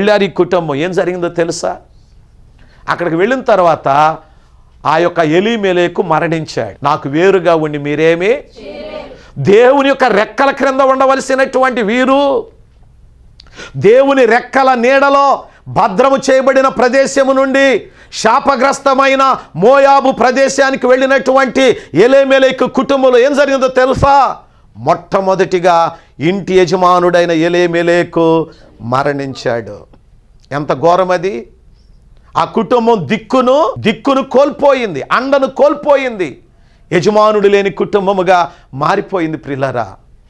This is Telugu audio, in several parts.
వెళ్ళారు ఈ కుటుంబం ఏం జరిగిందో తెలుసా అక్కడికి వెళ్ళిన తర్వాత ఆ యొక్క ఎలిమెలేకు మరణించాడు నాకు వేరుగా ఉండి మీరేమి దేవుని యొక్క రెక్కల క్రింద ఉండవలసినటువంటి వీరు దేవుని రెక్కల నీడలో భద్రము చేయబడిన ప్రదేశము నుండి శాపగ్రస్తమైన మోయాబు ప్రదేశానికి వెళ్ళినటువంటి ఎలేమెలేకు కుటుంబంలో ఏం జరిగిందో తెలుసా మొట్టమొదటిగా ఇంటి యజమానుడైన ఎలేమెలేకు మరణించాడు ఎంత ఘోరం అది ఆ కుటుంబం దిక్కును దిక్కును కోల్పోయింది అండను కోల్పోయింది యజమానుడు లేని కుటుంబముగా మారిపోయింది ప్రిల్లరా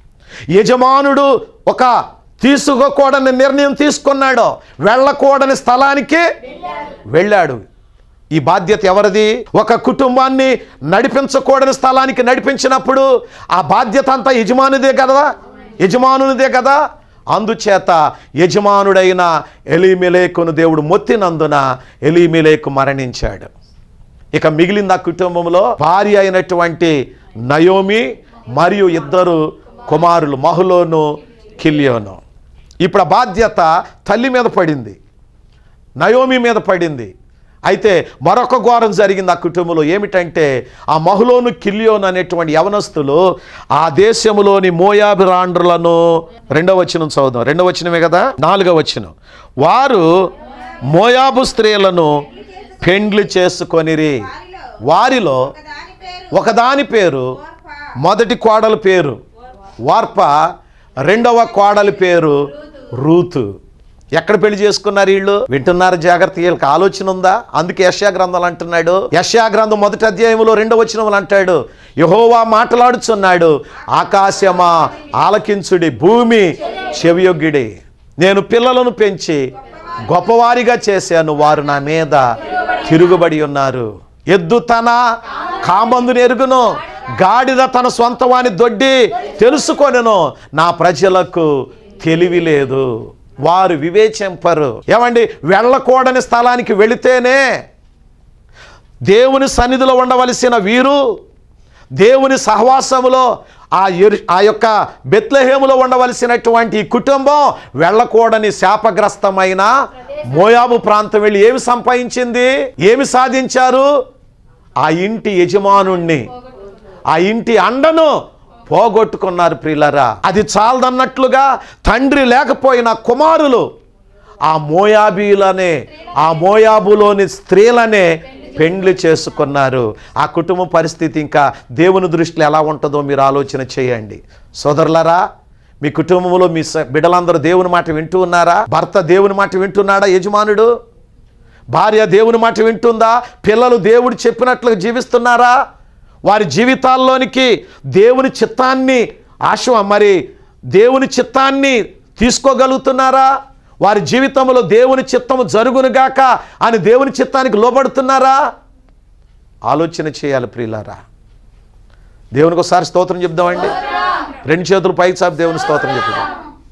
యజమానుడు ఒక తీసుకోకూడని నిర్ణయం తీసుకున్నాడు వెళ్ళకూడని స్థలానికి వెళ్ళాడు ఈ బాధ్యత ఎవరిది ఒక కుటుంబాన్ని నడిపించకూడని స్థలానికి నడిపించినప్పుడు ఆ బాధ్యత అంతా యజమానిదే కదా యజమానునిదే కదా అందుచేత యజమానుడైన ఎలీమిలేకును దేవుడు మొత్తినందున ఎలీమిలేకు మరణించాడు ఇక మిగిలింది ఆ కుటుంబంలో భార్య అయినటువంటి నయోమి మరియు ఇద్దరు కుమారులు మహులోను కిలియోను ఇప్పుడు ఆ బాధ్యత తల్లి మీద పడింది నయోమి మీద పడింది అయితే మరొక ఘోరం జరిగింది ఆ కుటుంబంలో ఏమిటంటే ఆ మహులోను కిలియోను అనేటువంటి యవనస్తులు ఆ దేశములోని మోయాభిరాండ్రులను రెండవ వచనం చదువుదాం రెండవ వచనమే కదా నాలుగవ వచనం వారు మోయాబు స్త్రీలను పెండ్లి చేసుకొనిరి వారిలో ఒకదాని పేరు ఒకదాని పేరు ఓర్పా. మొదటి కోడలి పేరు వార్ప రెండవ కోడలి పేరు రూతు ఎక్కడ పెళ్లి చేసుకున్నారు వీళ్ళు వింటున్నారు జాగ్రత్త వీళ్ళకి ఆలోచన ఉందా అందుకే యశా గ్రంథాలు అంటున్నాడు యశా గ్రంథం మొదటి అధ్యాయంలో రెండవ వచనములు అంటాడు యహోవా మాట్లాడుచున్నాడు ఆకాశమా ఆలకించుడి భూమి చెవియొగ్గిడి నేను పిల్లలను పెంచి గొప్పవారిగా చేశాను వారు నా మీద తిరుగుబడి ఉన్నారు ఎద్దు తన కామందుని ఎరుగును గాడిద తన సొంత వాని దొడ్డి తెలుసుకొనెను నా ప్రజలకు తెలివి లేదు వారు వివేచింపరు ఏమండి వెళ్ళకూడని స్థలానికి వెళితేనే దేవుని సన్నిధిలో ఉండవలసిన వీరు దేవుని సహవాసములో ఆ ఎరు ఆ యొక్క బెత్లహేములో ఉండవలసినటువంటి ఈ కుటుంబం వెళ్ళకూడని శాపగ్రస్తమైన మోయాబు ప్రాంతం వెళ్ళి ఏమి సంపాదించింది ఏమి సాధించారు ఆ ఇంటి యజమానుణ్ణి ఆ ఇంటి అండను పోగొట్టుకున్నారు ప్రియులరా అది చాలదన్నట్లుగా తండ్రి లేకపోయిన కుమారులు ఆ మోయాబీలనే ఆ మోయాబులోని స్త్రీలనే పెండ్లి చేసుకున్నారు ఆ కుటుంబ పరిస్థితి ఇంకా దేవుని దృష్టిలో ఎలా ఉంటుందో మీరు ఆలోచన చేయండి సోదరులారా మీ కుటుంబంలో మీ స- బిడ్డలందరూ దేవుని మాట వింటూ ఉన్నారా భర్త దేవుని మాట వింటున్నాడా యజమానుడు భార్య దేవుని మాట వింటుందా పిల్లలు దేవుడు చెప్పినట్లుగా జీవిస్తున్నారా వారి జీవితాల్లోనికి దేవుని చిత్తాన్ని ఆశ మరి దేవుని చిత్తాన్ని తీసుకోగలుగుతున్నారా వారి జీవితంలో దేవుని చిత్తము జరుగునుగాక అని దేవుని చిత్తానికి లోబడుతున్నారా ఆలోచన చేయాలి ప్రియులారా దేవునికి ఒకసారి స్తోత్రం చెప్దామండి రెండు చేతులు పైకి చాపి దేవుని స్తోత్రం చెప్దాం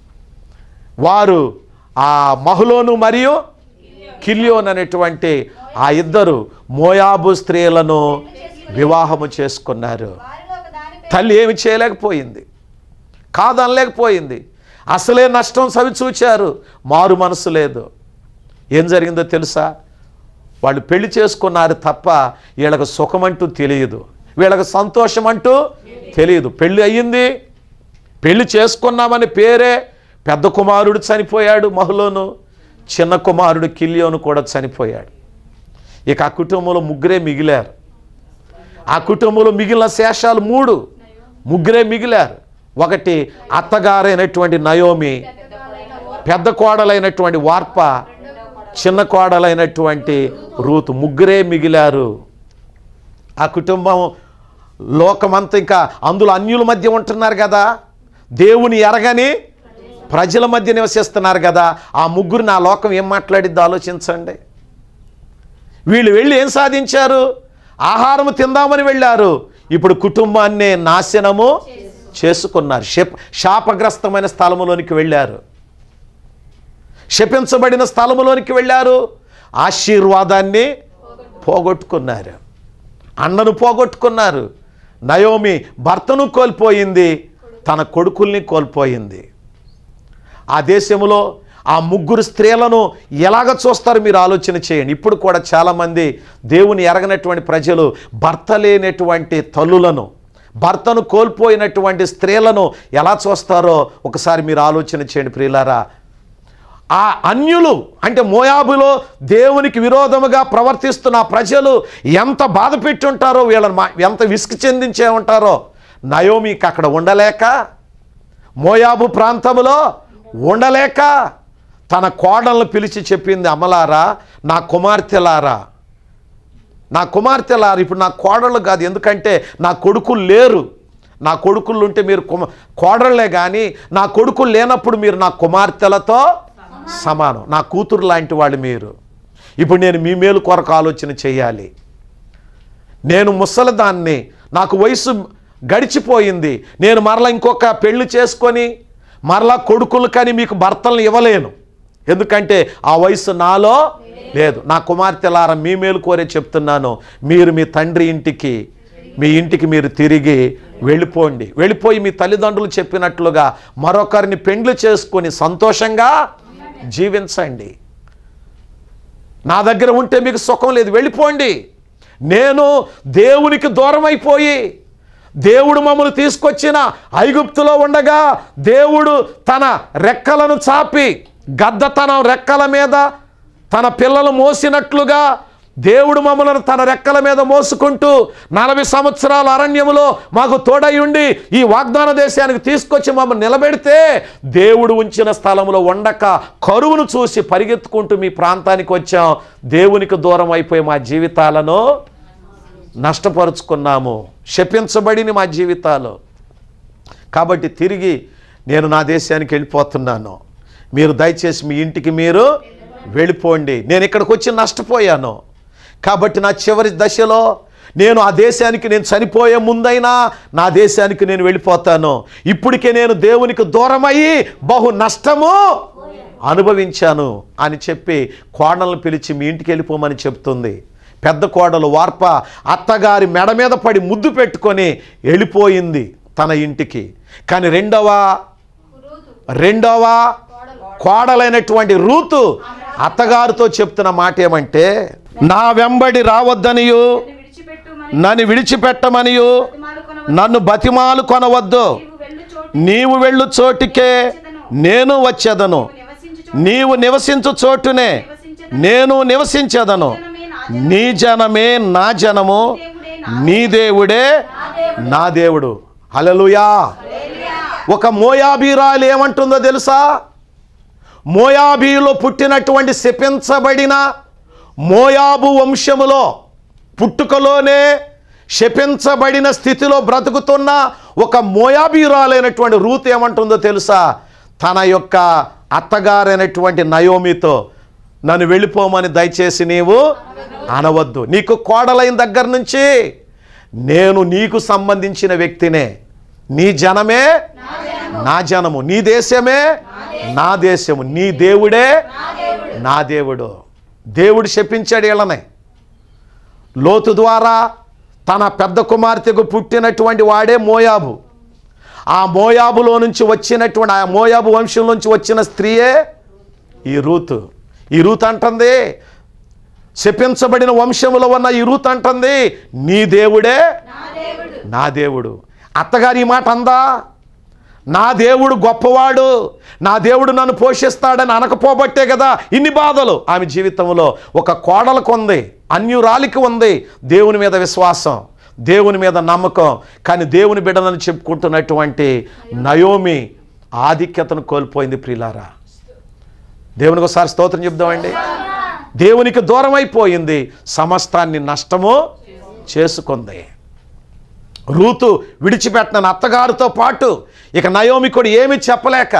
వారు ఆ మహులోను మరియు కిలియోన్ అనేటువంటి ఆ ఇద్దరు మోయాబు స్త్రీలను వివాహము చేసుకున్నారు వారిలో ఒకదాని పేరు తల్లి ఏమి చేయలేకపోయింది కాదనలేకపోయింది అసలే నష్టం సవి చూచారు మారు మనసు లేదు ఏం జరిగిందో తెలుసా వాళ్ళు పెళ్లి చేసుకున్నారు తప్ప వీళ్ళకి సుఖమంటూ తెలియదు వీళ్ళకి సంతోషం అంటూ తెలియదు పెళ్ళి అయ్యింది పెళ్లి చేసుకున్నామని పేరే పెద్ద కుమారుడు చనిపోయాడు మహులోను చిన్న కుమారుడు కిలియోను కూడా చనిపోయాడు ఇక ఆ కుటుంబంలో ముగ్గురే మిగిలారు ఆ కుటుంబంలో మిగిలిన శేషాలు మూడు ముగ్గురే మిగిలారు ఒకటి అత్తగారైనటువంటి నయోమి పెద్ద కోడలైనటువంటి వార్ప చిన్న కోడలైనటువంటి రూతు ముగ్గురే మిగిలారు ఆ కుటుంబం లోకమంతా ఇంకా అందులో అన్యుల మధ్య ఉంటున్నారు కదా దేవుని ఎరగని ప్రజల మధ్య నివసిస్తున్నారు కదా ఆ ముగ్గురు నా లోకం ఏం మాట్లాడిద్దో ఆలోచించండి వీళ్ళు వెళ్ళి ఏం సాధించారు ఆహారం తిందామని వెళ్ళారు ఇప్పుడు కుటుంబాన్ని నాశనము చేసుకున్నారు శప్ శాపగ్రస్తమైన స్థలములోనికి వెళ్ళారు శపించబడిన స్థలములోనికి వెళ్ళారు ఆశీర్వాదాన్ని పోగొట్టుకున్నారు అన్నను పోగొట్టుకున్నారు నయోమి భర్తను కోల్పోయింది తన కొడుకుల్ని కోల్పోయింది ఆ దేశంలో ఆ ముగ్గురు స్త్రీలను ఎలాగ చూస్తారు మీరు ఆలోచన చేయండి ఇప్పుడు కూడా చాలామంది దేవుని ఎరగనటువంటి ప్రజలు భర్త లేనటువంటి తల్లులను భర్తను కోల్పోయినటువంటి స్త్రీలను ఎలా చూస్తారో ఒకసారి మీరు ఆలోచన చేయండి ప్రియులారా ఆ అన్యులు అంటే మోయాబులో దేవునికి విరోధముగా ప్రవర్తిస్తున్న ఆ ప్రజలు ఎంత బాధ పెట్టి ఉంటారో వీళ్ళని మా- ఎంత విసుగు చెందించే ఉంటారో నయోమికి అక్కడ ఉండలేక మోయాబు ప్రాంతంలో ఉండలేక తన కోడలను పిలిచి చెప్పింది అమలారా నా కుమార్తెలారా నా కుమార్తెలారా ఇప్పుడు నా కోడళ్ళు కాదు ఎందుకంటే నా కొడుకులు లేరు నా కొడుకులు ఉంటే మీరు కుమ కోడళ్ళే కానీ నా కొడుకులు లేనప్పుడు మీరు నా కుమార్తెలతో సమానం నా కూతురు లాంటి వాళ్ళు మీరు ఇప్పుడు నేను మీ మేలు కొరకు ఆలోచన చేయాలి నేను ముసలిదాన్ని నాకు వయసు గడిచిపోయింది నేను మరలా ఇంకొక పెళ్లి చేసుకొని మరలా కొడుకులు కానీ మీకు భర్తలను ఇవ్వలేను ఎందుకంటే ఆ వయసు నాలో లేదు నా కుమార్తెలారా మీ మేలు కోరే చెప్తున్నాను మీరు మీ తండ్రి ఇంటికి మీ ఇంటికి మీరు తిరిగి వెళ్ళిపోండి వెళ్ళిపోయి మీ తల్లిదండ్రులు చెప్పినట్లుగా మరొకరిని పెండ్లు చేసుకొని సంతోషంగా జీవించండి నా దగ్గర ఉంటే మీకు సుఖం లేదు వెళ్ళిపోండి నేను దేవునికి దూరం అయిపోయి దేవుడు మమ్మల్ని తీసుకొచ్చిన ఐగుప్తులో ఉండగా దేవుడు తన రెక్కలను చాపి గద్ద తన రెక్కల మీద తన పిల్లలు మోసినట్లుగా దేవుడు మమ్మల్ని తన రెక్కల మీద మోసుకుంటూ నలభై సంవత్సరాల అరణ్యములో మాకు తోడై ఉండి ఈ వాగ్దాన దేశానికి తీసుకొచ్చి మమ్మల్ని నిలబెడితే దేవుడు ఉంచిన స్థలంలో ఉండక కరువును చూసి పరిగెత్తుకుంటూ మీ ప్రాంతానికి వచ్చాం దేవునికి దూరం అయిపోయి మా జీవితాలను నష్టపరుచుకున్నాము శపించబడిన మా జీవితాలు కాబట్టి తిరిగి నేను నా దేశానికి వెళ్ళిపోతున్నాను మీరు దయచేసి మీ ఇంటికి మీరు వెళ్ళిపోండి నేను ఇక్కడికి వచ్చి నష్టపోయాను కాబట్టి నా చివరి దశలో నేను ఆ దేశానికి నేను చనిపోయే ముందైనా నా దేశానికి నేను వెళ్ళిపోతాను ఇప్పటికే నేను దేవునికి దూరమయ్యి బహు నష్టము అనుభవించాను అని చెప్పి కోడలను పిలిచి మీ ఇంటికి వెళ్ళిపోమని చెప్తుంది పెద్ద కోడలు వార్ప అత్తగారి మెడ మీద పడి ముద్దు పెట్టుకొని వెళ్ళిపోయింది తన ఇంటికి కానీ రెండవ రెండవ కోడలైనటువంటి రూతు అత్తగారితో చెప్తున్న మాట ఏమంటే నా వెంబడి రావద్దనియు నన్ను విడిచిపెట్టుమని నన్ను విడిచిపెట్టమనియు బతిమాలుకొనవద్దు. నన్ను బతిమాలు కొనవద్దు నీవు వెళ్ళు చోటు నీవు వెళ్ళు చోటికే నేను వచ్చేదను నివసించు నీవు నివసించు చోటునే నేను నివసించేదను నీ జనమే నా జనము నీ దేవుడే నా దేవుడు హల్లెలూయా ఒక మోయాబీరాలు ఏమంటుందో తెలుసా మోయాబీలో పుట్టినటువంటి శపించబడిన మోయాబు వంశములో పుట్టుకలోనే శపించబడిన స్థితిలో బ్రతుకుతున్న ఒక మోయాబీరాలైనటువంటి రూత్ ఏమంటుందో తెలుసా తన యొక్క అత్తగారైనటువంటి నయోమితో నన్ను వెళ్ళిపోమని దయచేసి నీవు అనవద్దు నీకు కోడలైన దగ్గర నుంచి నేను నీకు సంబంధించిన వ్యక్తినే నీ జనమే నా జనము నీ దేశమే నా దేశము నీ దేవుడే నా దేవుడు దేవుడు శపించాడు వీళ్ళని లోతు ద్వారా తన పెద్ద కుమార్తెకు పుట్టినటువంటి వాడే మోయాబు ఆ మోయాబులో నుంచి వచ్చినటువంటి ఆ మోయాబు వంశం నుంచి వచ్చిన స్త్రీయే ఈ రూతు ఈ రూత్ అంటుంది శపించబడిన వంశములో ఉన్న ఈ రూత్ అంటుంది నీ దేవుడే నా దేవుడు అత్తగారు ఈ మాట అందా నా దేవుడు గొప్పవాడు నా దేవుడు నన్ను పోషిస్తాడని అనకపోబట్టే కదా ఇన్ని బాధలు ఆమె జీవితంలో ఒక కోడలకు ఉంది అన్యురాలికి ఉంది దేవుని మీద విశ్వాసం దేవుని మీద నమ్మకం కానీ దేవుని బిడ్డనని చెప్పుకుంటున్నటువంటి నయోమి ఆధిక్యతను కోల్పోయింది ప్రిలారా దేవునికి ఒకసారి స్తోత్రం చెప్దామండి దేవునికి దూరం అయిపోయింది సమస్తాన్ని నష్టము చేసుకుంది రూతు విడిచిపెట్టిన అత్తగారితో పాటు ఇక నయోమి కూడా ఏమీ చెప్పలేక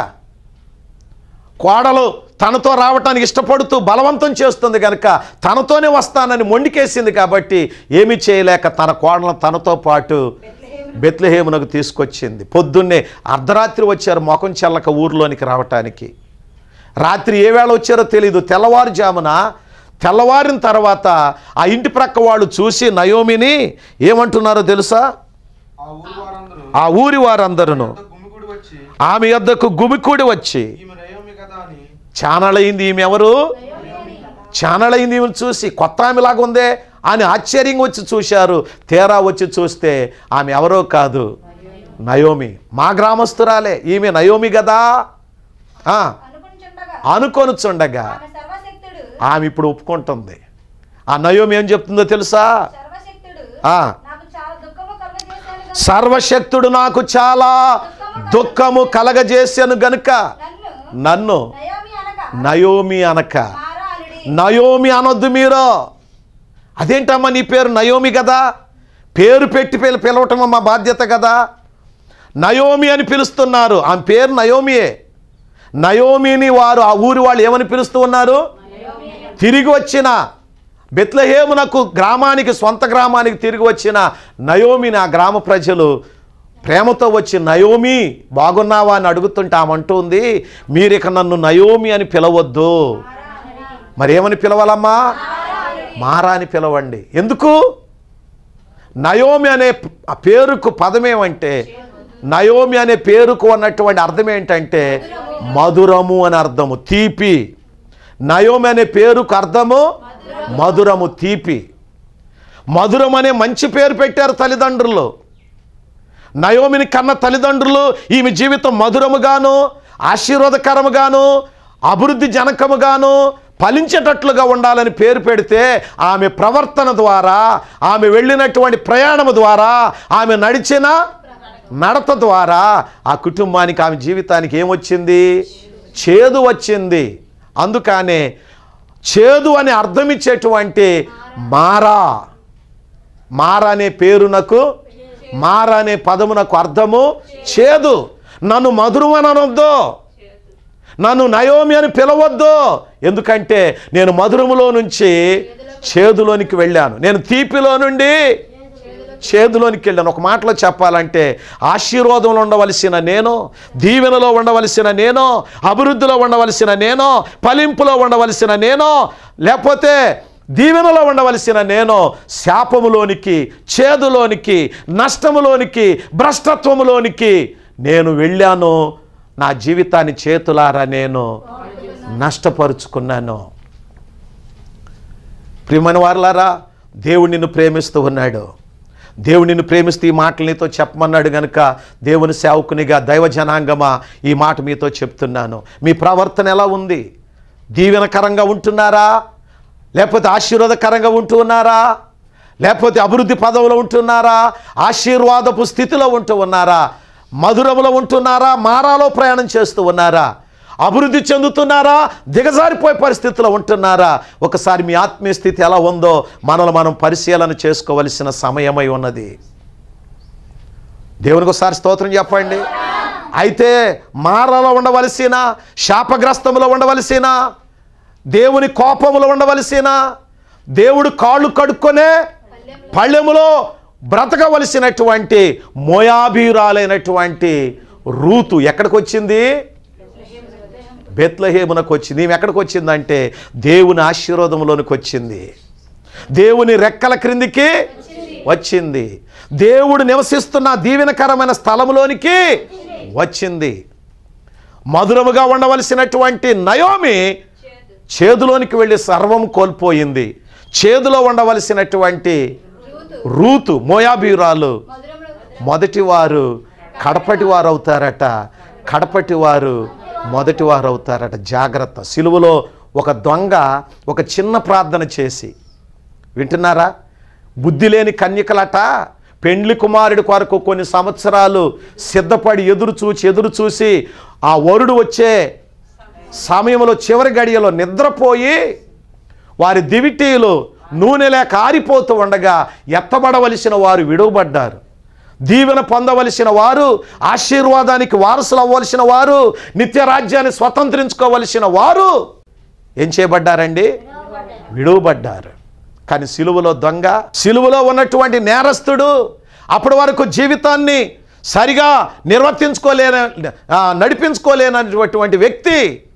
కోడలు తనతో రావటానికి ఇష్టపడుతూ బలవంతం చేస్తుంది కనుక తనతోనే వస్తానని మొండికేసింది కాబట్టి ఏమీ చేయలేక తన కోడలను తనతో పాటు బెత్లహేమునకు తీసుకొచ్చింది పొద్దున్నే అర్ధరాత్రి వచ్చారు ముఖం చెల్లక ఊర్లోనికి రావటానికి రాత్రి ఏ వేళ వచ్చారో తెలియదు తెల్లవారుజామున తెల్లవారిన తర్వాత ఆ ఇంటి ప్రక్క వాళ్ళు చూసి నయోమిని ఏమంటున్నారో తెలుసా ఆ ఊరు వారందరూ ఆ ఊరి వారందరూ అంత గుమిగూడి వచ్చి ఆమె యొద్దకు గుమికూడి వచ్చి ఈమె నయోమి కదా అని చానలైంది ఈమె ఎవరు చానలైంది ఈమెను చూసి కొత్త ఆమెలాగా ఉందే అని ఆశ్చర్యంగా వచ్చి చూశారు తీరా వచ్చి చూస్తే ఆమె ఎవరో కాదు నయోమి మా గ్రామస్తురాలే ఈమె నయోమి కదా ఆ, అనుకుంటుండగా అనుకొనుచుండగా ఆమె సర్వశక్తుడు ఆమె ఇప్పుడు ఒప్పుకుంటుంది ఆ నయోమి ఏం చెప్తుందో తెలుసా సర్వశక్తుడు ఆ. నాకు చాలా దుఃఖము కలుగజేశాను గనుక సర్వశక్తుడు నాకు చాలా దుఃఖము కలగజేశాను గనుక నన్ను నన్ను నయోమి అనగా నయోమి అనక మారా అనుడి నయోమి అనొద్దు మీరు అదేంటమ్మా నీ పేరు నయోమి కదా పేరు పెట్టి పిల పిలవటం మా బాధ్యత కదా నయోమి అని పిలుస్తున్నారు ఆమె పేరు నయోమియే నయోమిని వారు ఆ ఊరి వాళ్ళు ఏమని పిలుస్తూ ఉన్నారు తిరిగి వచ్చిన బెత్లహేమునకు గ్రామానికి సొంత గ్రామానికి తిరిగి వచ్చిన నయోమిని ఆ గ్రామ ప్రజలు ప్రేమతో వచ్చి నయోమి బాగున్నావా అని అడుగుతుంటే ఆమె అంటుంది మీరు ఇక నన్ను నయోమి అని పిలవద్దు మరేమని పిలవాలమ్మా మారా అని పిలవండి ఎందుకు నయోమి అనే ప- ఆ పేరుకు పదమేమంటే నయోమి అనే పేరుకు ఉన్నటువంటి అర్థం ఏంటంటే మధురము అని అర్థము తీపి నయోమి అనే పేరుకు అర్థము మధురము తీపి మధురం అనే మంచి పేరు పెట్టారు తల్లిదండ్రులు నయోమిని కన్న తల్లిదండ్రులు ఈమె జీవితం మధురముగాను ఆశీర్వాదకరముగాను అభివృద్ధి జనకముగాను ఫలించేటట్లుగా ఉండాలని పేరు పెడితే ఆమె ప్రవర్తన ద్వారా ఆమె వెళ్ళినటువంటి ప్రయాణము ద్వారా ఆమె నడిచిన నడత ద్వారా ఆ కుటుంబానికి ఆమె జీవితానికి ఏమొచ్చింది చేదు వచ్చింది అందుకనే చేదు అని అర్థం ఇచ్చేటువంటి మారా మార అనే పేరునకు మార అనే పదమునకు అర్థము చేదు నన్ను మధురం అని అనొద్దు నన్ను నయోమి అని పిలవద్దు ఎందుకంటే నేను మధురములో నుంచి చేదులోనికి వెళ్ళాను నేను తీపిలో నుండి చేదులోనికి వెళ్ళాను ఒక మాటలో చెప్పాలంటే ఆశీర్వాదంలో ఉండవలసిన నేను దీవెనలో ఉండవలసిన నేను అభివృద్ధిలో ఉండవలసిన నేను ఫలింపులో ఉండవలసిన నేను లేకపోతే దీవెనలో ఉండవలసిన నేను శాపములోనికి చేదులోనికి నష్టములోనికి భ్రష్టత్వములోనికి నేను వెళ్ళాను నా జీవితాన్ని చేతులారా నేను నష్టపరుచుకున్నాను ప్రియమైన వారులారా దేవుడు నిన్ను ప్రేమిస్తూ ఉన్నాడు దేవుడు నిన్ను ప్రేమిస్తూ ఈ మాటలు నీతో చెప్పమన్నాడు గనుక దేవుని సేవకునిగా దైవ జనాంగమా ఈ మాట మీతో చెప్తున్నాను మీ ప్రవర్తన ఎలా ఉంది దీవెనకరంగా ఉంటున్నారా లేకపోతే ఆశీర్వాదకరంగా ఉంటూ ఉన్నారా లేకపోతే అభివృద్ధి పదవిలో ఉంటున్నారా ఆశీర్వాదపు స్థితిలో ఉంటూ ఉన్నారా మధురములో ఉంటున్నారా మారాలో ప్రయాణం చేస్తూ ఉన్నారా అభివృద్ధి చెందుతున్నారా దిగజారిపోయే పరిస్థితిలో ఉంటున్నారా ఒకసారి మీ ఆత్మీయ స్థితి ఎలా ఉందో మనల్ని మనం పరిశీలన చేసుకోవలసిన సమయమై ఉన్నది దేవునికి ఒకసారి స్తోత్రం చెప్పండి అయితే మారలో ఉండవలసిన శాపగ్రస్తములో ఉండవలసిన దేవుని కోపములో ఉండవలసిన దేవుడు కాళ్ళు కడుక్కొనే పళ్ళెములో బ్రతకవలసినటువంటి మోయాబీరాలైనటువంటి రూతు ఎక్కడికి వచ్చింది బెత్లహేమునకు వచ్చింది ఈమె ఎక్కడికి వచ్చిందంటే దేవుని ఆశీర్వాదంలోనికి వచ్చింది దేవుని రెక్కల క్రిందికి వచ్చింది దేవుడు నివసిస్తున్న దీవెనకరమైన స్థలములోనికి వచ్చింది మధురముగా ఉండవలసినటువంటి నయోమి చేదులోనికి వెళ్ళి సర్వం కోల్పోయింది చేదులో ఉండవలసినటువంటి రూతు మోయాబీరాలు మొదటి వారు కడపటి వారు అవుతారట కడపటి వారు మొదటి వారు అవుతారట జాగ్రత్త సిలువలో ఒక దొంగ ఒక చిన్న ప్రార్థన చేసి వింటున్నారా బుద్ధి లేని కన్యకలట పెండ్లి కుమారుడి కొరకు కొన్ని సంవత్సరాలు సిద్ధపడి ఎదురు చూచి ఎదురు చూసి ఆ వరుడు వచ్చే సమయంలో చివరి గడియలో నిద్రపోయి వారి దివిటీలు నూనె లేక ఆరిపోతూ ఉండగా ఎత్తబడవలసిన వారు విడువబడ్డారు దీవెన పొందవలసిన వారు ఆశీర్వాదానికి వారసులు అవ్వవలసిన వారు నిత్య రాజ్యాన్ని స్వతంత్రించుకోవలసిన వారు ఏం చేయబడ్డారండి విడువబడ్డారు కానీ సిలువలో దొంగ సిలువలో ఉన్నటువంటి నేరస్తుడు అప్పటి వరకు జీవితాన్ని సరిగా నిర్వర్తించుకోలేన ఆ, నడిపించుకోలేనటువంటి వ్యక్తి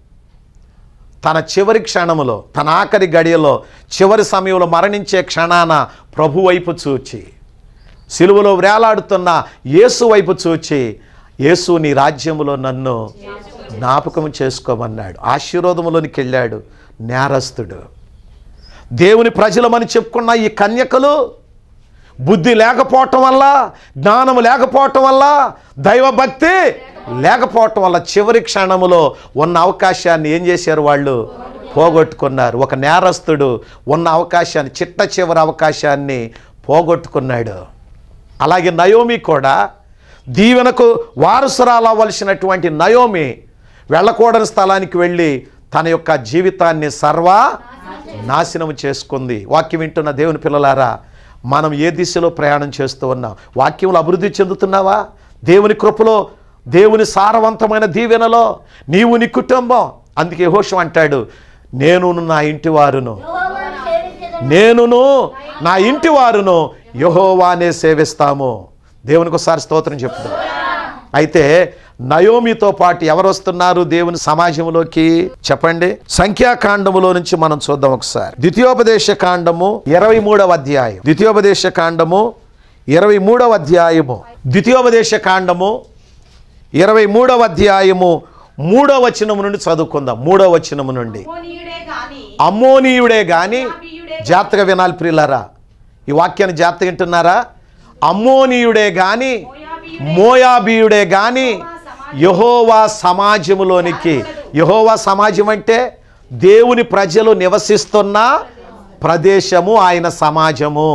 తన చివరి క్షణములో తన ఆఖరి గడియలో చివరి సమయంలో మరణించే క్షణాన ప్రభు వైపు చూచి సిలువలో వేలాడుతున్న యేసు వైపు చూచి యేసు నీ రాజ్యములో నన్ను జ్ఞాపకం చేసుకోమన్నాడు ఆశీర్వాదములోనికి వెళ్ళాడు నేరస్తుడు దేవుని ప్రజలమని చెప్పుకున్న ఈ కన్యకలు బుద్ధి లేకపోవటం వల్ల జ్ఞానం లేకపోవటం వల్ల దైవభక్తి లేకపోవటం వల్ల చివరి క్షణములో ఉన్న అవకాశాన్ని ఏం చేశారు వాళ్ళు పోగొట్టుకున్నారు ఒక నేరస్తుడు ఉన్న అవకాశాన్ని చిట్ట చివరి అవకాశాన్ని పోగొట్టుకున్నాడు అలాగే నయోమి కూడా దీవెనకు వారసురాలు అవ్వలసినటువంటి నయోమి వెళ్ళకూడని స్థలానికి వెళ్ళి తన యొక్క జీవితాన్ని సర్వా నాశనం చేసుకుంది వాక్యం వింటున్న దేవుని పిల్లలారా మనం ఏ దిశలో ప్రయాణం చేస్తూ ఉన్నాం వాక్యంలో అభివృద్ధి చెందుతున్నావా దేవుని కృపలో దేవుని సారవంతమైన దీవెనలో నీవు నీ కుటుంబం అందుకే హోషం అంటాడు నేను నా ఇంటి వారును యెహోవాను సేవించెదను. నేనును నా ఇంటి వారును యహోవానే సేవిస్తాము దేవునికి ఒకసారి స్తోత్రం చెప్తాం అయితే నయోమితో పాటు ఎవరు వస్తున్నారు దేవుని సమాజంలోకి చెప్పండి సంఖ్యాకాండములో నుంచి మనం చూద్దాం ఒకసారి ద్వితీయోపదేశ కాండము ఇరవై మూడవ అధ్యాయం ద్వితీయోపదేశ కాండము ఇరవై మూడవ అధ్యాయము ద్వితీయోపదేశ కాండము ఇరవై మూడవ అధ్యాయము మూడవ వచనము నుండి చదువుకుందాం మూడవ వచనము నుండి మోనీయుడే గాని అమ్మోనీయుడే గాని జాగ్రత్తగా వినాలి ప్రియులారా ఈ వాక్యాన్ని జాగ్రత్తగా వింటున్నారా అమ్మోనీయుడే గాని మోయాబీయుడే గాని యహోవా సమాజములోనికి యహోవా సమాజం అంటే దేవుని ప్రజలు నివసిస్తున్న ప్రదేశము ఆయన సమాజము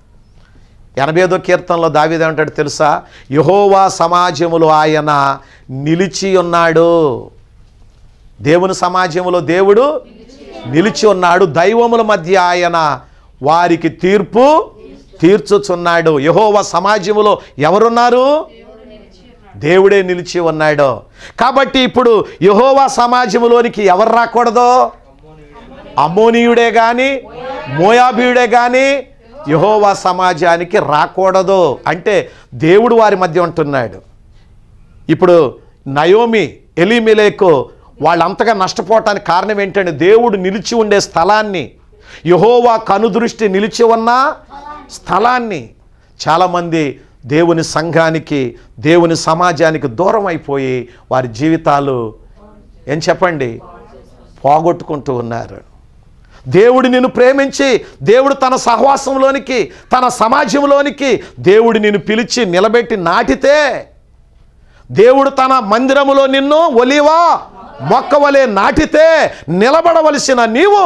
ఎనభై ఐదో కీర్తనలో దావిదేమంటాడు తెలుసా యహోవా సమాజములో ఆయన నిలిచి ఉన్నాడు దేవుని సమాజంలో దేవుడు నిలిచి ఉన్నాడు దైవముల మధ్య ఆయన వారికి తీర్పు తీర్చుచున్నాడు యహోవా సమాజములో ఎవరున్నారు దేవుడే నిలిచి ఉన్నాడు కాబట్టి ఇప్పుడు యహోవా సమాజంలోనికి ఎవరు రాకూడదు అమ్మోనీయుడే కానీ మోయాబీయుడే కానీ యహోవా సమాజానికి రాకూడదు అంటే దేవుడు వారి మధ్య ఉంటున్నాడు ఇప్పుడు నయోమి ఎలిమిలేకు వాళ్ళంతగా నష్టపోవటానికి కారణం ఏంటంటే దేవుడు నిలిచి ఉండే స్థలాన్ని యహోవా కనుదృష్టి నిలిచి ఉన్న స్థలాన్ని చాలామంది దేవుని సంఘానికి దేవుని సమాజానికి దూరం అయిపోయి వారి జీవితాలు ఏం చెప్పండి పోగొట్టుకుంటూ ఉన్నారు దేవుడు నిన్ను ప్రేమించి దేవుడు తన సహవాసంలోనికి తన సమాజంలోనికి దేవుడు నిన్ను పిలిచి నిలబెట్టి నాటితే దేవుడు తన మందిరములో నిన్ను ఒలివా మొక్కవలే నాటితే నిలబడవలసిన నీవు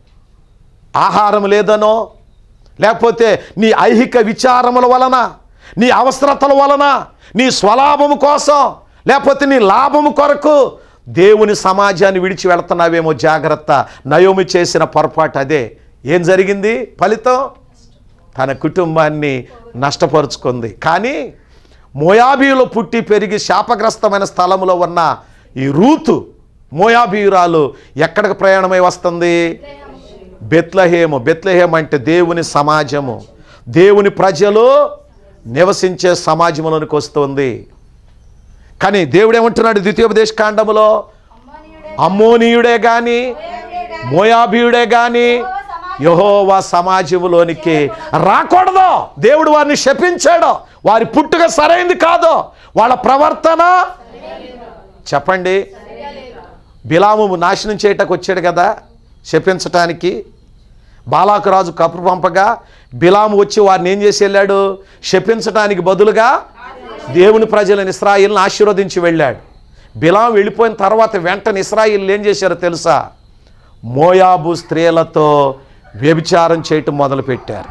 ఆహారం లేదనో లేకపోతే నీ ఐహిక విచారముల వలన నీ అవసరతల వలన నీ స్వలాభము కోసం లేకపోతే నీ లాభము కొరకు దేవుని సమాజాన్ని విడిచి వెళుతున్నావేమో జాగ్రత్త నయోమి చేసిన పొరపాటు అదే ఏం జరిగింది ఫలితం తన కుటుంబాన్ని నష్టపరుచుకుంది కానీ మోయాబీలో పుట్టి పెరిగి శాపగ్రస్తమైన స్థలంలో ఉన్న ఈ రూతు మోయాబీయురాలు ఎక్కడికి ప్రయాణమై వస్తుంది బెత్లహేము బెత్లహేం అంటే దేవుని సమాజము దేవుని ప్రజలు నివసించే సమాజంలోనికి వస్తుంది కానీ దేవుడు ఏమంటున్నాడు ద్వితీయోపదేశ కాండములో అమ్మోనీయుడే గాని మోయాబీయుడే గాని యహోవా సమాజంలోనికి రాకూడదు దేవుడు వారిని శపించాడు వారి పుట్టుక సరైంది కాదు వాళ్ళ ప్రవర్తన చెప్పండి బిలాము నాశనం చేయటకు వచ్చాడు కదా శపించటానికి బాలాకు రాజు కప్పు పంపగా బిలాము వచ్చి వారిని ఏం చేసి వెళ్ళాడు శపించటానికి బదులుగా దేవుని ప్రజలను ఇస్రాయిల్ని ఆశీర్వదించి వెళ్ళాడు బిలాం వెళ్ళిపోయిన తర్వాత వెంటనే ఇస్రాయిల్ ఏం చేశారో తెలుసా మోయాబు స్త్రీలతో వ్యభిచారం చేయటం మొదలుపెట్టారు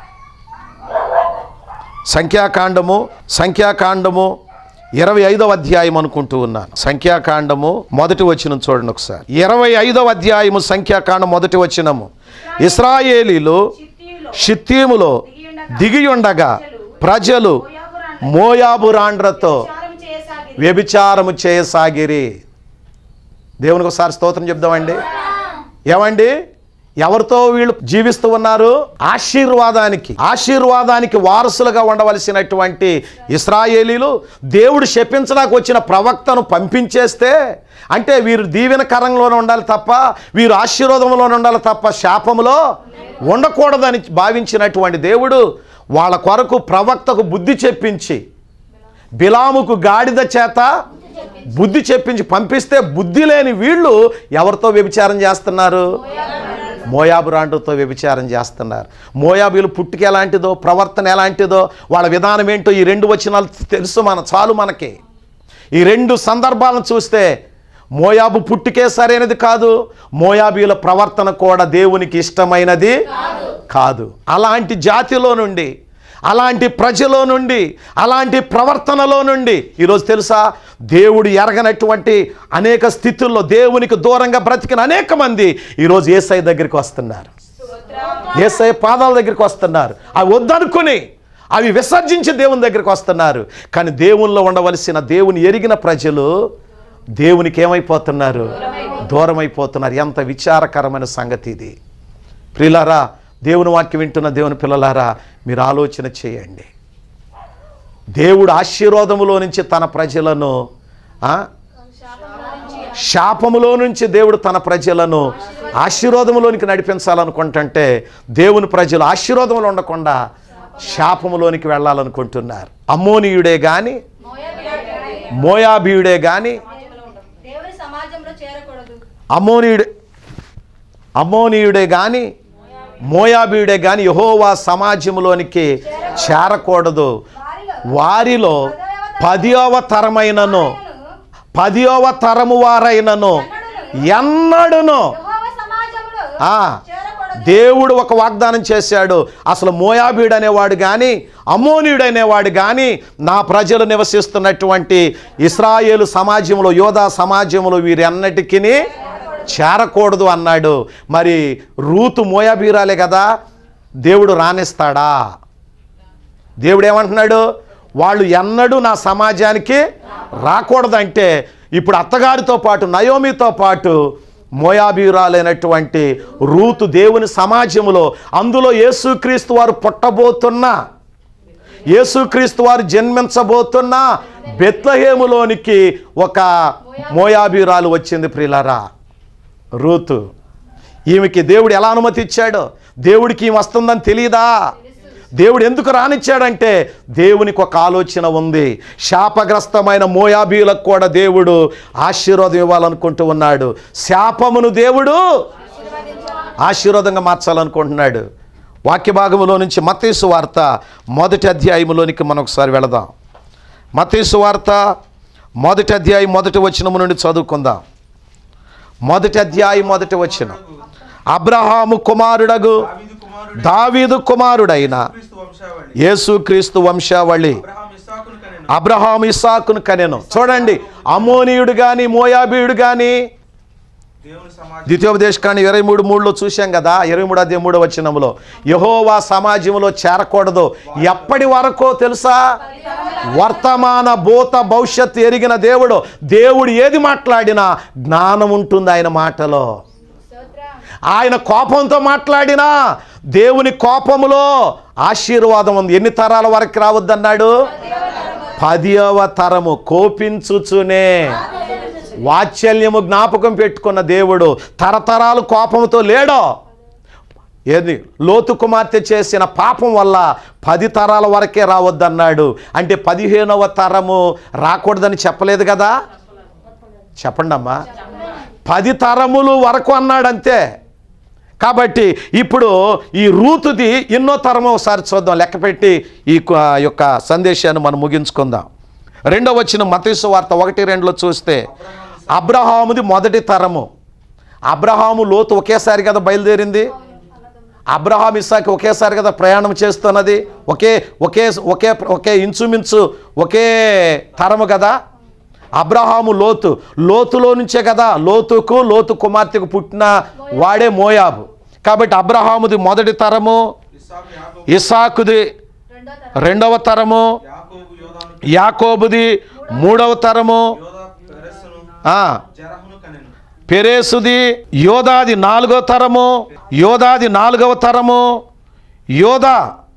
సంఖ్యాకాండము సంఖ్యాకాండము ఇరవై ఐదవ అధ్యాయం అనుకుంటూ ఉన్నాను సంఖ్యాకాండము మొదటి వచనం చూడండి ఒకసారి ఇరవై ఐదవ అధ్యాయము సంఖ్యాకాండం మొదటి వచనము ఇస్రాయేలీలు చిత్తీయులో షిత్తీములో దిగియుండగా ప్రజలు మోయాబురాండ్రతో విచారం చేయసాగి వ్యభిచారము చేయసాగిరి దేవునికి ఒకసారి స్తోత్రం చెప్దామండి ఏమండి ఎవరితో వీళ్ళు జీవిస్తూ ఉన్నారు ఆశీర్వాదానికి ఆశీర్వాదానికి వారసులుగా ఉండవలసినటువంటి ఇస్రాయేలీలు దేవుడు శపించడానికి వచ్చిన ప్రవక్తను పంపించేస్తే అంటే వీరు దీవెనకరంలోనే ఉండాలి తప్ప వీరు ఆశీర్వాదంలోనే ఉండాలి తప్ప శాపములో ఉండకూడదని భావించినటువంటి దేవుడు వాళ్ళ కొరకు ప్రవక్తకు బుద్ధి చెప్పించి బిలాముకు గాడిద చేత బుద్ధి చెప్పించి పంపిస్తే బుద్ధి లేని వీళ్ళు ఎవరితో వ్యభిచారం చేస్తున్నారు మోయాబు రాండ్రుతో వ్యభిచారం చేస్తున్నారు మోయాబీలు పుట్టుక ఎలాంటిదో ప్రవర్తన ఎలాంటిదో వాళ్ళ విధానం ఏంటో ఈ రెండు వచనాలు తెలుసు మన చాలు మనకి ఈ రెండు సందర్భాలను చూస్తే మోయాబు పుట్టుకే సరైనది కాదు మోయాబీల ప్రవర్తన కూడా దేవునికి ఇష్టమైనది కాదు అలాంటి జాతిలో నుండి అలాంటి ప్రజలో నుండి అలాంటి ప్రవర్తనలో నుండి ఈరోజు తెలుసా దేవుడు ఎరగనటువంటి అనేక స్థితుల్లో దేవునికి దూరంగా బ్రతికిన అనేక మంది ఈరోజు ఏసై దగ్గరికి వస్తున్నారు ఏసై పాదాల దగ్గరికి వస్తున్నారు అవి వద్దనుకుని అవి విసర్జించి దేవుని దగ్గరికి వస్తున్నారు కానీ దేవునిలో ఉండవలసిన దేవుని ఎరిగిన ప్రజలు దేవునికి ఏమైపోతున్నారు దూరం అయిపోతున్నారు ఎంత విచారకరమైన సంగతి ఇది ప్రియులారా దేవుని వాక్యం వింటున్న దేవుని పిల్లలారా మీరు ఆలోచన చేయండి దేవుడు ఆశీర్వాదములో నుంచి తన ప్రజలను ఆ, శాపములో నుంచి దేవుడు తన ప్రజలను ఆశీర్వాదములోనికి నడిపించాలనుకుంటుంటే దేవుని ప్రజలు ఆశీర్వాదములు ఉండకుండా శాపములోనికి వెళ్ళాలనుకుంటున్నారు అమ్మోనీయుడే కానీ మోయాబీయుడే కానీ దేవుని సమాజంలో చేరకూడదు అమ్మోనీయుడే అమ్మోనీయుడే కానీ మోయాబీయుడే కానీ యహోవా సమాజంలోనికి చేరకూడదు వారిలో వారిలో పదివ తరమైనను పదివ తరము వారైనను ఎన్నడును యెహోవా సమాజంలో ఆ, చేరకూడదు దేవుడు ఒక వాగ్దానం చేశాడు అసలు మోయాబీడు అనేవాడు కానీ అమ్మోనీయుడు అనేవాడు కానీ నా ప్రజలు నివసిస్తున్నటువంటి ఇస్రాయేలు సమాజంలో యోధా సమాజంలో వీరన్నటికీ చేరకూడదు అన్నాడు మరి రూతు మోయాబీరాలే కదా దేవుడు రానిస్తాడా దేవుడు ఏమంటున్నాడు వాళ్ళు ఎన్నడూ నా సమాజానికి రాకూడదంటే ఇప్పుడు అత్తగారితో పాటు నయోమితో పాటు మోయాబీరాలైనటువంటి రూతు దేవుని సమాజంలో అందులో యేసుక్రీస్తు వారు పుట్టబోతున్న యేసుక్రీస్తు వారు జన్మించబోతున్న బెత్లహేములోనికి ఒక మోయాబీరాలు వచ్చింది ప్రియులారా రూతు ఈమెకి దేవుడు ఎలా అనుమతి ఇచ్చాడో దేవుడికి ఈమె వస్తుందని తెలియదా దేవుడు ఎందుకు రానిచ్చాడంటే దేవునికి ఒక ఆలోచన ఉంది శాపగ్రస్తమైన మోయాబీలకు కూడా దేవుడు ఆశీర్వాదం ఇవ్వాలనుకుంటూ ఉన్నాడు శాపమును దేవుడు ఆశీర్వాదంగా మార్చాలనుకుంటున్నాడు వాక్య భాగములో నుంచి మతేసు వార్త మొదటి అధ్యాయములోనికి మనం ఒకసారి వెళదాం మతేసు వార్త మొదటి అధ్యాయం మొదటి వచనము నుండి చదువుకుందాం మొదటి అధ్యాయం మొదటి వచనం అబ్రహాము కుమారుడగు దావీదు కుమారుడు దావీదు కుమారుడైన క్రీస్తు వంశావళి యేసుక్రీస్తు వంశావళి అబ్రహాం ఇస్సాకును కనెను అబ్రహాం ఇస్సాకును కనెను చూడండి అమోనీయుడు కానీ మోయాబీయుడు కానీ దేవుని సమాజం ద్వితీయోపదేశకాన్ని ఇరవై మూడు మూడులో చూశాం కదా ఇరవై మూడు అధ్యాయం మూడో వచనంలో యహోవా సమాజంలో చేరకూడదు ఎప్పటి వరకో తెలుసా వర్తమాన భూత భవిష్యత్తు ఎరిగిన దేవుడు దేవుడు ఏది మాట్లాడినా జ్ఞానం ఉంటుంది ఆయన మాటలో ఆయన కోపంతో మాట్లాడినా దేవుని కోపములో ఆశీర్వాదం ఉంది ఎన్ని తరాల వరకు రావద్దన్నాడు పదియవ తరము కోపించుచునే వాత్సల్యము జ్ఞాపకం పెట్టుకున్న దేవుడు తరతరాలు కోపంతో లేడో ఏది లోతు కుమార్తె చేసిన పాపం వల్ల పది తరాల వరకే రావద్దన్నాడు అంటే పదిహేనవ తరము రాకూడదని చెప్పలేదు కదా చెప్పండి అమ్మా పది తరములు వరకు అన్నాడు అంతే కాబట్టి ఇప్పుడు ఈ రూతుది ఎన్నో తరము ఒకసారి చూద్దాం లెక్కపెట్టి ఈ కు- ఆ యొక్క సందేశాన్ని మనం ముగించుకుందాం రెండో వచ్చిన మతీసు వార్త ఒకటి రెండులో చూస్తే అబ్రహాముది మొదటి తరము అబ్రహాము లోతు ఒకేసారి కదా బయలుదేరింది అబ్రహాం ఇస్సాకి ఒకేసారి కదా ప్రయాణం చేస్తున్నది ఒకే ఒకే ఒకే ఒకే ఇంచుమించు ఒకే తరము కదా అబ్రహాము లోతు లోతులో నుంచే కదా లోతుకు లోతు కుమార్తెకు పుట్టిన వాడే మోయాబు కాబట్టి అబ్రహాముది మొదటి తరము ఇస్సాకు యాకోబు ఇసాకుది రెండో తరం రెండవ తరము యాకోబు యోధాను యాకోబుది మూడవ తరము యోధా పెరెస్సును ఆ, జరహును కనెను పెరేసుది యోధాది నాలుగో తరము యోధాది నాలుగవ తరము యోధా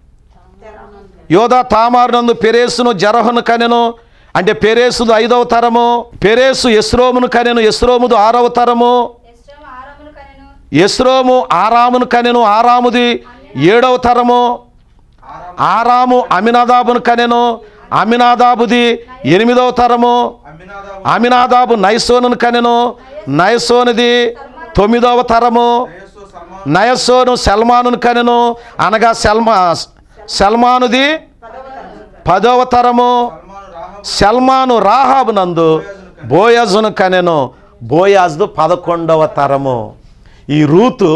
యోధా తామారునందు పెరేసును జరహును కనెను అంటే పెరేసుదు ఐదవ తరము పెరేసు ఎస్రోమును కనెను ఎస్రోముదు ఆరవ తరము ఎస్టేము ఆరామును కనెను ఎస్రోము ఆరామును కనెను ఆరాముది ఏడవ తరము ఆరాము అమినదాబును కనెను అమినాదాబుది ఎనిమిదవ తరము అమ్మినాదాబు అమినాదాబు నైసోనును కనెను నయసోనుది తొమ్మిదవ తరము నయస్సు సల్మాన్ నయసోను సల్మానును కనెను అనగా సల్మా సల్మానుది పదవ తరము సల్మాను రాహబు సల్మాను రాహాబు నందు బోయజును కనెను బోయాజు పదకొండవ తరము ఈ రూతు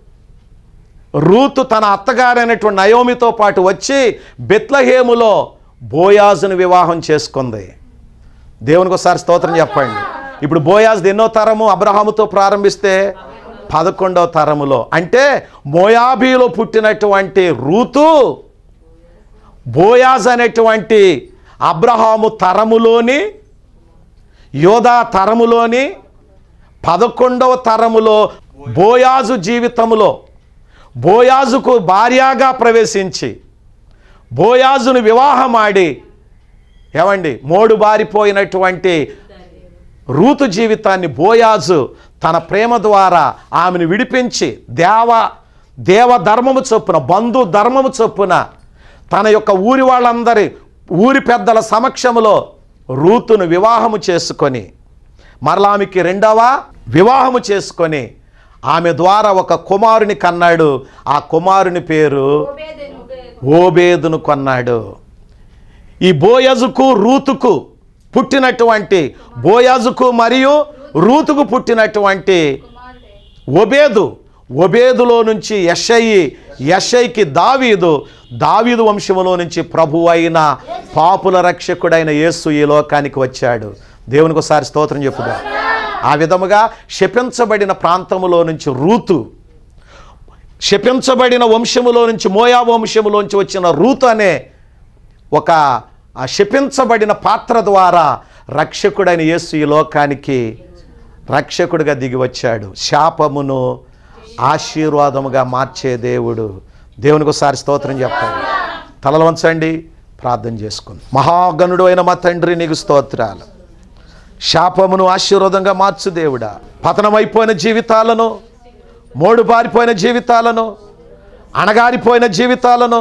రూతు తన అత్తగారైనటువంటి నయోమితో పాటు వచ్చి బెత్లహేములో బోయాజును వివాహం చేసుకుంది దేవునికి ఒకసారి స్తోత్రం చెప్పండి ఇప్పుడు బోయాజ్ ఎన్నో తరము అబ్రహాముతో ప్రారంభిస్తే పదకొండవ తరములో అంటే మోయాబీలో పుట్టినటువంటి రూతు బోయాజ్ అనేటువంటి అబ్రహాము తరములోని యోధా తరములోని పదకొండవ తరములో బోయాజు జీవితములో బోయాజుకు భార్యగా ప్రవేశించి బోయాజును వివాహమాడి ఏమండి మోడు బారిపోయినటువంటి రూతు జీవితాన్ని బోయాజు తన ప్రేమ ద్వారా ఆమెను విడిపించి దేవ దేవ ధర్మము చొప్పున బంధు ధర్మము చొప్పున తన యొక్క ఊరి వాళ్ళందరి ఊరి పెద్దల సమక్షములో రూతును వివాహము చేసుకొని మరలా ఆమెకి రెండవ వివాహము చేసుకొని ఆమె ద్వారా ఒక కుమారుని కన్నాడు ఆ కుమారుని పేరు ఓబేదెను. ఓబేదును కొన్నాడు ఈ బోయజుకు రూతుకు పుట్టినటువంటి బోయజుకు మరియు రూతుకు పుట్టినటువంటి కుమారుడే. ఒబేదు ఒబేదులో నుంచి యషయి యషయికి దావీదు దావీదు వంశములో నుంచి ప్రభు అయిన పాపుల రక్షకుడైన యేసు ఈ లోకానికి వచ్చాడు దేవునికి ఒకసారి స్తోత్రం చెప్పుదా ఆ విధముగా శపించబడిన ప్రాంతములో నుంచి రూతు శపించబడిన వంశములో నుంచి మోయా వంశములోంచి వచ్చిన రూతు అనే ఒక ఆ శపించబడిన పాత్ర ద్వారా రక్షకుడైన యేసు ఈ లోకానికి రక్షకుడిగా దిగి వచ్చాడు శాపమును ఆశీర్వాదముగా మార్చే దేవుడు దేవునికి ఒకసారి స్తోత్రం చెప్పండి తలలు వంచండి ప్రార్థన చేసుకుంది మహాగణుడు అయిన మా తండ్రి నీకు స్తోత్రాలు శాపమును ఆశీర్వాదంగా మార్చు దేవుడా పతనమైపోయిన జీవితాలను మోడు బారిపోయిన జీవితాలను అణగారిపోయిన జీవితాలను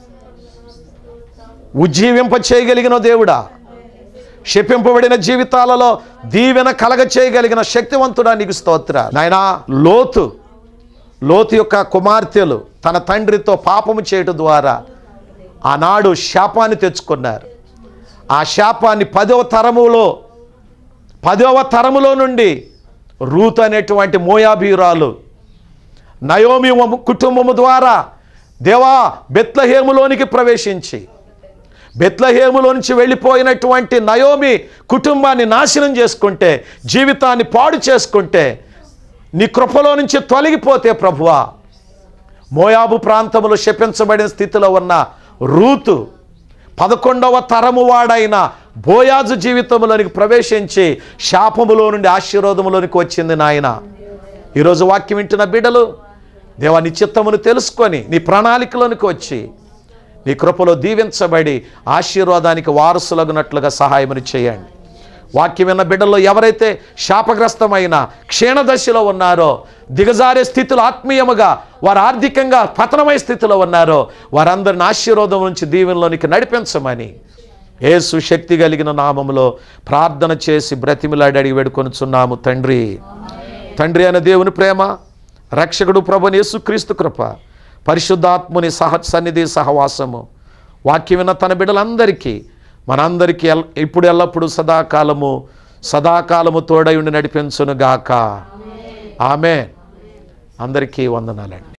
ఉజ్జీవింప చేయగలిగిన దేవుడా శపింపబడిన జీవితాలలో దీవెన కలగ చేయగలిగిన శక్తివంతుడా నీకు స్తోత్ర నాయనా లోతు లోతు యొక్క కుమార్తెలు తన తండ్రితో పాపము చేయటం ద్వారా ఆనాడు శాపాన్ని తెచ్చుకున్నారు ఆ శాపాన్ని పదవ తరములో పదవ తరములో నుండి రూత్ అనేటువంటి మోయాబీరాలు నయోమి వం- కుటుంబము ద్వారా దేవా బెత్లహేములోనికి ప్రవేశించి బెత్లహేములో నుంచి వెళ్ళిపోయినటువంటి నయోమి కుటుంబాన్ని నాశనం చేసుకుంటే జీవితాన్ని పాడు చేసుకుంటే నీ కృపలో నుంచి తొలగిపోతే ప్రభువా మోయాబు ప్రాంతంలో శపించబడిన స్థితిలో ఉన్న రూతు పదకొండవ తరము వాడైన బోయాజు జీవితంలోనికి ప్రవేశించి శాపములో నుండి ఆశీర్వాదములోనికి వచ్చింది నాయన ఈరోజు వాక్యం వింటున్న బిడ్డలు దేవా నీ చిత్తమును తెలుసుకొని నీ ప్రణాళికలోనికి వచ్చి నీ కృపలో దీవించబడి ఆశీర్వాదానికి వారసులగునట్లుగా సహాయముని చేయండి వాక్యం విన్న బిడ్డల్లో ఎవరైతే శాపగ్రస్తమైన క్షీణదశలో ఉన్నారో దిగజారే స్థితిలో ఆత్మీయముగా వారు ఆర్థికంగా పతనమయ స్థితిలో ఉన్నారో వారందరిని ఆశీర్వాదం నుంచి దీవెనలోనికి నడిపించమని యేసు శక్తి కలిగిన నామములో ప్రార్థన చేసి బ్రతిమిలాడి అడిగి వేడుకొనుచున్నాము తండ్రి తండ్రి అయిన దేవుని ప్రేమ రక్షకుడు ప్రభుని యేసుక్రీస్తు కృప పరిశుద్ధాత్ముని సహ సన్నిధి సహవాసము వాక్యం విన్న తన బిడ్డలందరికీ మనందరికీ ఎల్ ఇప్పుడు ఎల్లప్పుడూ సదాకాలము సదాకాలము తోడై ఉండి నడిపించును గాక ఆమె అందరికీ వందనాలండి